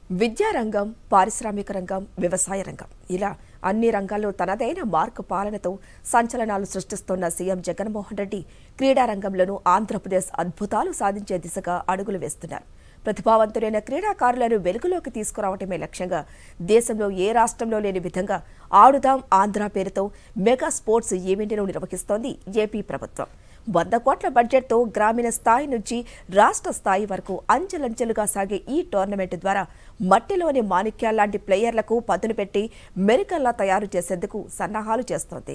విద్యారంగం పారిశ్రామిక రంగం వ్యవసాయ రంగం ఇలా అన్ని రంగాల్లో తనదైన మార్కు పాలనతో సంచలనాలు సృష్టిస్తున్న సీఎం జగన్మోహన్ రెడ్డి క్రీడా రంగంలోనూ ఆంధ్రప్రదేశ్ అద్భుతాలు సాధించే దిశగా అడుగులు వేస్తున్నారు ప్రతిభావంతులైన క్రీడాకారులను వెలుగులోకి తీసుకురావటమే లక్ష్యంగా దేశంలో ఏ రాష్ట్రంలో లేని విధంగా ఆడుదాం ఆంధ్ర పేరుతో మెగా స్పోర్ట్స్ ఈవెంట్ను నిర్వహిస్తోంది ఏపీ ప్రభుత్వం వంద కోట్ల బడ్జెట్తో గ్రామీణ స్థాయి నుంచి రాష్ట్ర స్థాయి వరకు అంచెలంచెలుగా సాగే ఈ టోర్నమెంట్ ద్వారా మట్టిలోని మాణిక్యాల్లాంటి ప్లేయర్లకు పదును పెట్టి మెరికల్లా తయారు చేసేందుకు సన్నాహాలు చేస్తోంది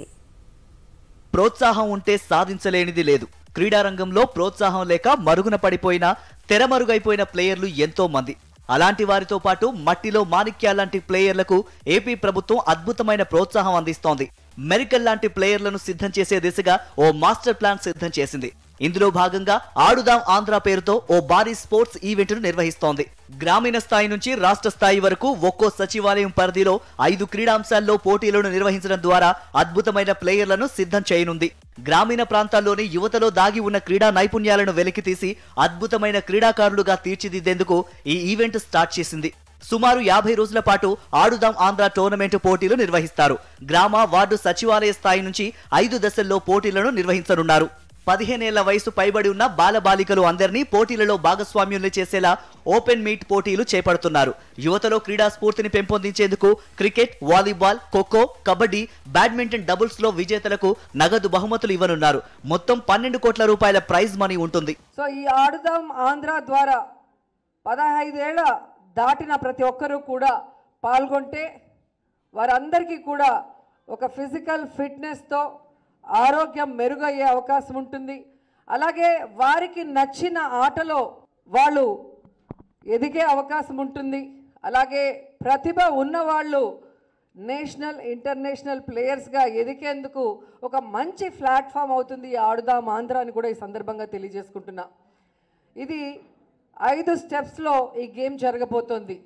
ప్రోత్సాహం ఉంటే సాధించలేనిది లేదు క్రీడారంగంలో ప్రోత్సాహం లేక మరుగున పడిపోయిన తెరమరుగైపోయిన ప్లేయర్లు ఎంతో మంది అలాంటి వారితో పాటు మట్టిలో మాణిక్యాలాంటి ప్లేయర్లకు ఏపీ ప్రభుత్వం అద్భుతమైన ప్రోత్సాహం అందిస్తోంది మెరికల్ లాంటి ప్లేయర్లను సిద్ధం చేసే దిశగా ఓ మాస్టర్ ప్లాన్ సిద్ధం చేసింది ఇందులో భాగంగా ఆడుదాం ఆంధ్ర పేరుతో ఓ భారీ స్పోర్ట్స్ ఈవెంట్ను నిర్వహిస్తోంది గ్రామీణ స్థాయి నుంచి రాష్ట్ర స్థాయి వరకు ఒక్కో సచివాలయం పరిధిలో ఐదు క్రీడాంశాల్లో పోటీలను నిర్వహించడం ద్వారా అద్భుతమైన ప్లేయర్లను సిద్ధం చేయనుంది గ్రామీణ ప్రాంతాల్లోని యువతలో దాగి ఉన్న క్రీడా నైపుణ్యాలను వెలికితీసి అద్భుతమైన క్రీడాకారులుగా తీర్చిదిద్దేందుకు ఈ ఈవెంట్ స్టార్ట్ చేసింది సుమారు యాభై రోజుల పాటు ఆడుదాం ఆంధ్ర టోర్నమెంట్ పోటీలు నిర్వహిస్తారు గ్రామ వార్డు సచివాలయ స్థాయి నుంచి ఐదు దశల్లో పోటీలను నిర్వహించనున్నారు పదిహేనేళ్ల వయసు పైబడి ఉన్న బాలబాలికలు అందరినీ పోటీలలో భాగస్వామ్యుల్ని చేసేలా ఓపెన్ మీట్ పోటీలు చేపడుతున్నారు యువతలో క్రీడా స్ఫూర్తిని పెంపొందించేందుకు cricket volleyball kho kho kabaddi badminton doubles లో విజేతలకు నగదు బహుమతులు ఇవ్వనున్నారు మొత్తం పన్నెండు కోట్ల రూపాయల ప్రైజ్ మనీ ఉంటుంది సో ఈ ఆడుదాం ఆంధ్ర ద్వారా పదహైదేళ్ల దాటిన ప్రతి ఒక్కరూ కూడా పాల్గొంటే వారందరికీ కూడా ఒక ఫిజికల్ ఫిట్నెస్తో ఆరోగ్యం మెరుగయ్యే అవకాశం ఉంటుంది అలాగే వారికి నచ్చిన ఆటలో వాళ్ళు ఎదిగే అవకాశం ఉంటుంది అలాగే ప్రతిభ ఉన్నవాళ్ళు నేషనల్ ఇంటర్నేషనల్ ప్లేయర్స్గా ఎదిగేందుకు ఒక మంచి ప్లాట్ఫామ్ అవుతుంది ఈ ఆడుదాం ఆంధ్ర అని కూడా ఈ సందర్భంగా తెలియజేసుకుంటున్నా ఇది ఐదు స్టెప్స్లో ఈ గేమ్ జరగబోతోంది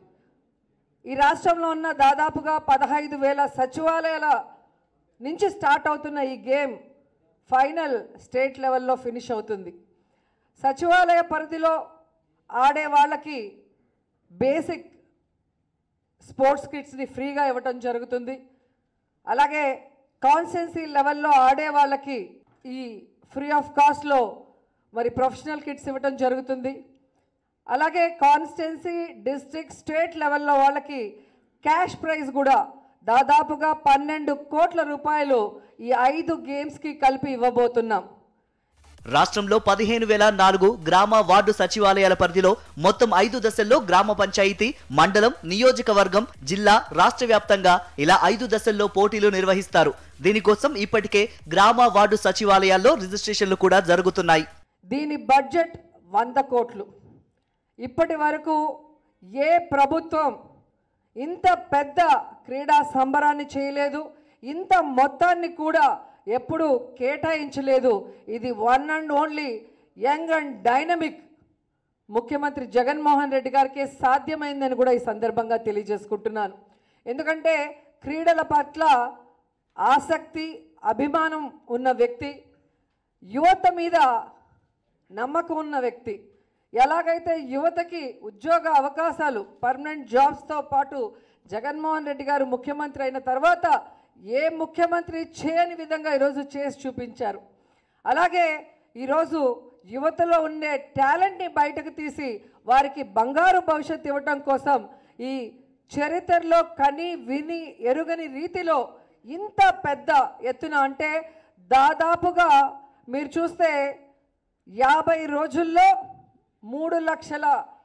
ఈ రాష్ట్రంలో ఉన్న దాదాపుగా పదహైదు వేల సచివాలయాల నుంచి స్టార్ట్ అవుతున్న ఈ గేమ్ ఫైనల్ స్టేట్ లెవెల్లో ఫినిష్ అవుతుంది సచివాలయ పరిధిలో ఆడే వాళ్ళకి బేసిక్ స్పోర్ట్స్ కిట్స్ని ఫ్రీగా ఇవ్వటం జరుగుతుంది అలాగే కాన్సెన్సీ లెవెల్లో ఆడే వాళ్ళకి ఈ ఫ్రీ ఆఫ్ కాస్ట్లో మరి ప్రొఫెషనల్ కిట్స్ ఇవ్వటం జరుగుతుంది అలాగే కాన్స్టెన్సీ డిస్ట్రిక్ట్ స్టేట్ లెవెల్లో వాళ్ళకి క్యాష్ ప్రైజ్ కూడా దాదాపుగా పన్నెండు కోట్ల రూపాయలు ఈ ఐదు గేమ్స్కి కలిపి ఇవ్వబోతున్నాం రాష్ట్రంలో పదిహేను వేల నాలుగు గ్రామ వార్డు సచివాలయాల పరిధిలో మొత్తం ఐదు దశల్లో గ్రామ పంచాయతీ మండలం నియోజకవర్గం జిల్లా రాష్ట్ర వ్యాప్తంగా ఇలా ఐదు దశల్లో పోటీలు నిర్వహిస్తారు దీనికోసం ఇప్పటికే గ్రామ వార్డు సచివాలయాల్లో రిజిస్ట్రేషన్లు కూడా జరుగుతున్నాయి దీని బడ్జెట్ వంద కోట్లు ఇప్పటి వరకు ఏ ప్రభుత్వం ఇంత పెద్ద క్రీడా సంబరాన్ని చేయలేదు ఇంత మొత్తాన్ని కూడా ఎప్పుడు కేటాయించలేదు ఇది one and only young and dynamic ముఖ్యమంత్రి జగన్మోహన్ రెడ్డి గారికి సాధ్యమైందని కూడా ఈ సందర్భంగా తెలియజేసుకుంటున్నాను ఎందుకంటే క్రీడల పట్ల ఆసక్తి అభిమానం ఉన్న వ్యక్తి యువత మీద నమ్మకం ఉన్న వ్యక్తి ఎలాగైతే యువతకి ఉద్యోగ అవకాశాలు పర్మనెంట్ జాబ్స్తో పాటు జగన్మోహన్ రెడ్డి గారు ముఖ్యమంత్రి అయిన తర్వాత ఏ ముఖ్యమంత్రి చేయని విధంగా ఈరోజు చేసి చూపించారు అలాగే ఈరోజు యువతలో ఉండే టాలెంట్ని బయటకు తీసి వారికి బంగారు భవిష్యత్తు ఇవ్వటం కోసం ఈ చరిత్రలో కని విని ఎరుగని రీతిలో ఇంత పెద్ద ఎత్తున అంటే దాదాపుగా మీరు చూస్తే యాభై రోజుల్లో మూడు లక్షల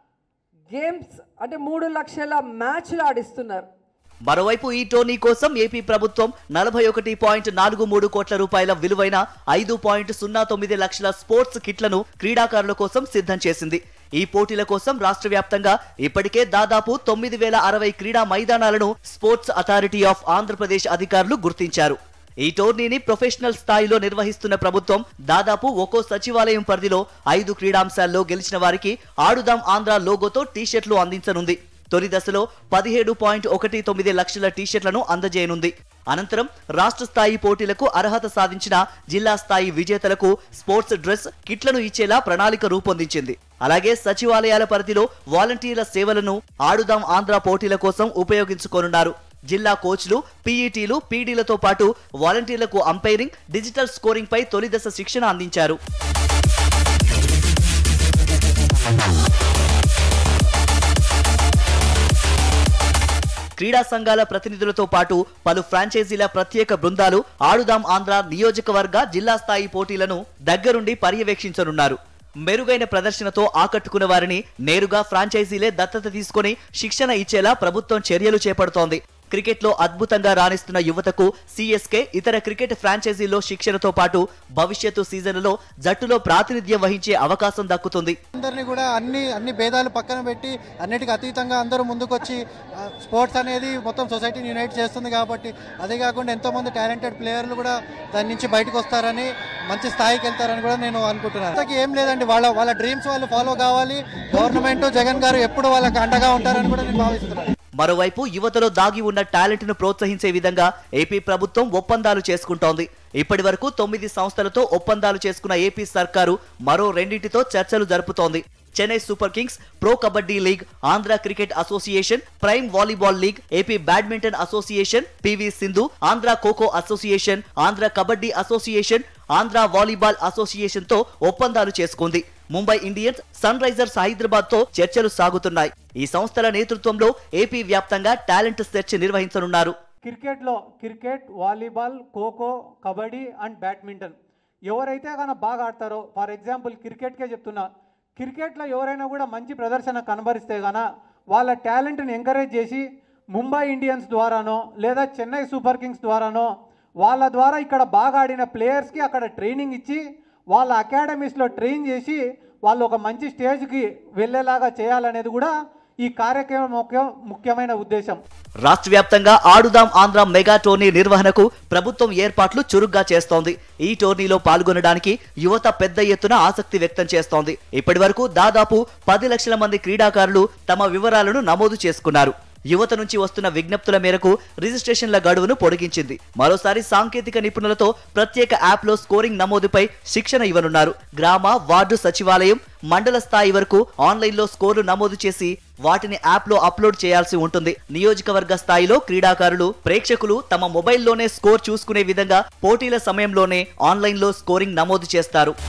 గేమ్స్ అంటే మూడు లక్షల మ్యాచ్లు ఆడిస్తున్నారు మరోవైపు ఈ టోర్నీ కోసం ఏపీ ప్రభుత్వం నలభై ఒకటి పాయింట్ నాలుగు మూడు కోట్ల రూపాయల విలువైన ఐదు పాయింట్ సున్నా తొమ్మిది లక్షల స్పోర్ట్స్ కిట్లను క్రీడాకారుల కోసం సిద్ధం చేసింది ఈ పోటీల కోసం రాష్ట్ర వ్యాప్తంగా ఇప్పటికే దాదాపు తొమ్మిది వేల అరవై క్రీడా మైదానాలను స్పోర్ట్స్ అథారిటీ ఆఫ్ ఆంధ్రప్రదేశ్ అధికారులు గుర్తించారు ఈ టోర్నీని ప్రొఫెషనల్ స్థాయిలో నిర్వహిస్తున్న ప్రభుత్వం దాదాపు ఒక్కో సచివాలయం పరిధిలో ఐదు క్రీడాంశాల్లో గెలిచిన వారికి ఆడుదాం ఆంధ్ర లోగోతో టీషర్ట్లు అందించనుంది తొలి దశలో పదిహేడు పాయింట్ ఒకటి తొమ్మిది లక్షల టీషర్ట్లను అందజేయనుంది అనంతరం రాష్ట్ర స్థాయి పోటీలకు అర్హత సాధించిన జిల్లా స్థాయి విజేతలకు స్పోర్ట్స్ డ్రెస్ కిట్లను ఇచ్చేలా ప్రణాళిక రూపొందించింది అలాగే సచివాలయాల పరిధిలో వాలంటీర్ల సేవలను ఆడుదాం ఆంధ్ర పోటీల కోసం ఉపయోగించుకోనున్నారు జిల్లా కోచ్లు పీఈటీలు పీడీలతో పాటు వాలంటీర్లకు అంపైరింగ్ డిజిటల్ స్కోరింగ్ పై తొలి దశ శిక్షణ అందించారు క్రీడా సంఘాల ప్రతినిధులతో పాటు పలు ఫ్రాంచైజీల ప్రత్యేక బృందాలు ఆడుదాం ఆంధ్ర నియోజకవర్గ జిల్లా స్థాయి పోటీలను దగ్గరుండి పర్యవేక్షించనున్నారు మెరుగైన ప్రదర్శనతో ఆకట్టుకున్న వారిని నేరుగా ఫ్రాంచైజీలే దత్తత తీసుకొని శిక్షణ ఇచ్చేలా ప్రభుత్వం చర్యలు చేపడుతోంది క్రికెట్లో అద్భుతంగా రాణిస్తున్న యువతకు సిఎస్కే ఇతర క్రికెట్ ఫ్రాంచైజీల్లో శిక్షణతో పాటు భవిష్యత్తు సీజన్లలో జట్టులో ప్రాతినిధ్యం వహించే అవకాశం దక్కుతుంది అందరినీ కూడా అన్ని అన్ని భేదాలు పక్కన పెట్టి అన్నిటికీ అతీతంగా అందరూ ముందుకొచ్చి ఆ, స్పోర్ట్స్ అనేది మొత్తం సొసైటీని యునైట్ చేస్తుంది కాబట్టి అదే కాకుండా ఎంతోమంది టాలెంటెడ్ ప్లేయర్లు కూడా దాని నుంచి బయటకు వస్తారని మంచి స్థాయికి వెళ్తారని కూడా నేను అనుకుంటున్నాను అంతకి ఏం లేదండి వాళ్ళ వాళ్ళ డ్రీమ్స్ వాళ్ళు ఫాలో కావాలి గవర్నమెంట్ జగన్ గారు ఎప్పుడు వాళ్ళకి అండగా ఉంటారని కూడా నేను భావిస్తున్నాను మరోవైపు యువతలో దాగి ఉన్న టాలెంట్ ను ప్రోత్సహించే విధంగా ఏపీ ప్రభుత్వం ఒప్పందాలు చేసుకుంటోంది ఇప్పటి వరకు తొమ్మిది సంస్థలతో ఒప్పందాలు చేసుకున్న ఏపీ సర్కారు మరో రెండింటితో చర్చలు జరుపుతోంది Chennai Super Kings Pro Kabaddi League Andhra Cricket Association Prime Volleyball League AP Badminton Association PV Sindhu Andhra Kho Kho Association Andhra Kabaddi Association Andhra Volleyball Association తో ఒప్పందాలు చేసుకుంది Mumbai Indians Sunrisers Hyderabad తో చర్చలు సాగుతున్నాయి ఈ సంస్థల నేతృత్వంలో ఏపీ వ్యాప్తంగా టాలెంట్ సెర్చ్ నిర్వహించనున్నారు క్రికెట్లో cricket volleyball kho kho kabaddi and badminton ఎవరైతే కనుక బాగా ఆడతారో ఫర్ ఎగ్జాంపుల్ క్రికెట్కే చెప్తున్నా క్రికెట్లో ఎవరైనా కూడా మంచి ప్రదర్శన కనబరిస్తే గాన వాళ్ళ టాలెంట్ని ఎంకరేజ్ చేసి ముంబై ఇండియన్స్ ద్వారానో లేదా చెన్నై సూపర్ కింగ్స్ ద్వారానో వాళ్ళ ద్వారా ఇక్కడ బాగా ఆడిన ప్లేయర్స్కి అక్కడ ట్రైనింగ్ ఇచ్చి వాళ్ళ అకాడమీస్లో ట్రైన్ చేసి వాళ్ళు ఒక మంచి స్టేజ్కి వెళ్ళేలాగా చేయాలనేది కూడా ఈ కార్యక్రమం ముఖ్య ముఖ్యమైన ఉద్దేశం రాష్ట్ర వ్యాప్తంగా ఆడుదాం ఆంధ్ర మెగా టోర్నీ నిర్వహణకు ప్రభుత్వం ఏర్పాట్లు చురుగ్గా చేస్తోంది ఈ టోర్నీలో పాల్గొనడానికి యువత పెద్ద ఎత్తున ఆసక్తి వ్యక్తం చేస్తోంది ఇప్పటి వరకు దాదాపు పది లక్షల మంది క్రీడాకారులు తమ వివరాలను నమోదు చేసుకున్నారు యువత నుంచి వస్తున్న విజ్ఞప్తుల మేరకు రిజిస్ట్రేషన్ల గడువును పొడిగించింది మరోసారి సాంకేతిక నిపుణులతో ప్రత్యేక యాప్లో స్కోరింగ్ నమోదుపై శిక్షణ ఇవ్వనున్నారు గ్రామ వార్డు సచివాలయం మండల స్థాయి వరకు ఆన్లైన్లో స్కోర్లు నమోదు చేసి వాటిని యాప్లో అప్లోడ్ చేయాల్సి ఉంటుంది నియోజకవర్గ స్థాయిలో క్రీడాకారులు ప్రేక్షకులు తమ మొబైల్లోనే స్కోర్ చూసుకునే విధంగా పోటీల సమయంలోనే ఆన్లైన్లో స్కోరింగ్ నమోదు చేస్తారు